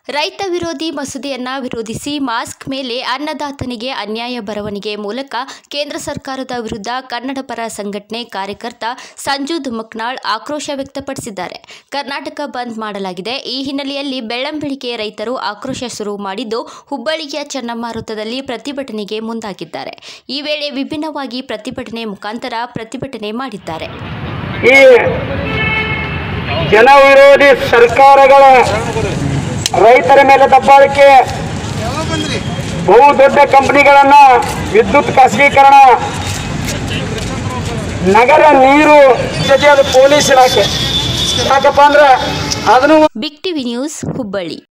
ರೈತ ವಿರೋಧಿ ಮಸೂದೆಯನ್ನ ವಿರೋಧಿಸಿ ಮಾಸ್ಕ್ ಮೇಲೆ ಅನ್ನದಾತನಿಗೆ ಅನ್ಯಾಯ ಬರವಣಿಗೆ ಮೂಲಕ ಕೇಂದ್ರ ಸರ್ಕಾರದ ವಿರುದ್ಧ ಕನ್ನಡ ಪರ ಸಂಘಟನೆ ಕಾರ್ಯಕರ್ತ ಸಂಜು ಧುಮಕ್ನಾಳ್ ಆಕ್ರೋಶ ವ್ಯಕ್ತಪಡಿಸಿದ್ದಾರೆ ಕರ್ನಾಟಕ ಬಂದ್ ಮಾಡಲಾಗಿದೆ ಈ ಹಿನ್ನೆಲೆಯಲ್ಲಿ ಬೆಳ್ಳಂಬೆಳಿಗ್ಗೆ ರೈತರು ಆಕ್ರೋಶ ಶುರು ಮಾಡಿದ್ದು ಹುಬ್ಬಳ್ಳಿಯ ಚೆನ್ನಮ್ಮ ವೃತ್ತದಲ್ಲಿ ಪ್ರತಿಭಟನೆಗೆ ಮುಂದಾಗಿದ್ದಾರೆ ಈ ವೇಳೆ ವಿಭಿನ್ನವಾಗಿ ಪ್ರತಿಭಟನೆ ಮುಖಾಂತರ ಪ್ರತಿಭಟನೆ ಮಾಡಿದ್ದಾರೆ ಈ ಜನವಿರೋಧಿ ಸರ್ಕಾರಗಳ ರೈತರ ಮೇಲೆ ದಬ್ಬಾಳಿಕೆ ಬಹು ದೊಡ್ಡ ಕಂಪನಿಗಳನ್ನ ವಿದ್ಯುತ್ ಖಾಸಗೀಕರಣ ನಗರ ನೀರು ಜೊತೆ ಅದು ಪೊಲೀಸ್ ಇಲಾಖೆ ಯಾಕಪ್ಪ ಅಂದ್ರೆ ಅದನ್ನು ಬಿಗ್ ಟಿವಿ ನ್ಯೂಸ್ ಹುಬ್ಬಳ್ಳಿ